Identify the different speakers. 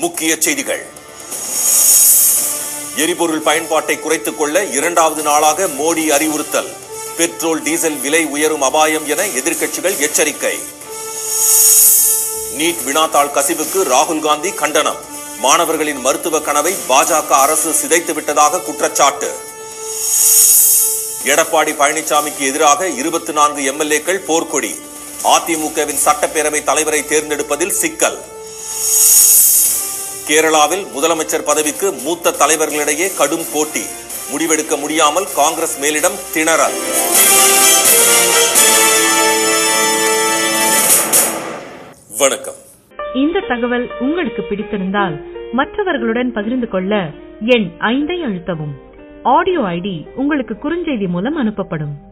Speaker 1: முக்கிய செய்திகள் எரிபொருள் பயன்பாட்டை குறைத்துக் கொள்ள இரண்டாவது நாளாக மோடி அறிவுறுத்தல் பெட்ரோல் டீசல் விலை உயரும் அபாயம் என எதிர்க்கட்சிகள் எச்சரிக்கை நீட் வினாத்தாள் கசிவுக்கு ராகுல் காந்தி கண்டனம் மாணவர்களின் மருத்துவ கனவை பாஜக அரசு சிதைத்து விட்டதாக குற்றச்சாட்டு எடப்பாடி பழனிசாமிக்கு எதிராக இருபத்தி நான்கு எம்எல்ஏக்கள் போர்க்கொடி அதிமுகவின் சட்டப்பேரவை தலைவரை தேர்ந்தெடுப்பதில் சிக்கல் கேரளாவில் முதலமைச்சர் பதவிக்கு மூத்த தலைவர்களிடையே கடும் போட்டி முடிவெடுக்க முடியாமல் காங்கிரஸ் மேலிடம் திணறல் வணக்கம்
Speaker 2: இந்த தகவல் உங்களுக்கு பிடித்திருந்தால் மற்றவர்களுடன் பகிர்ந்து கொள்ள எண் ஐந்தை அழுத்தவும் ஆடியோ ஐடி உங்களுக்கு குறுஞ்செய்தி மூலம் அனுப்பப்படும்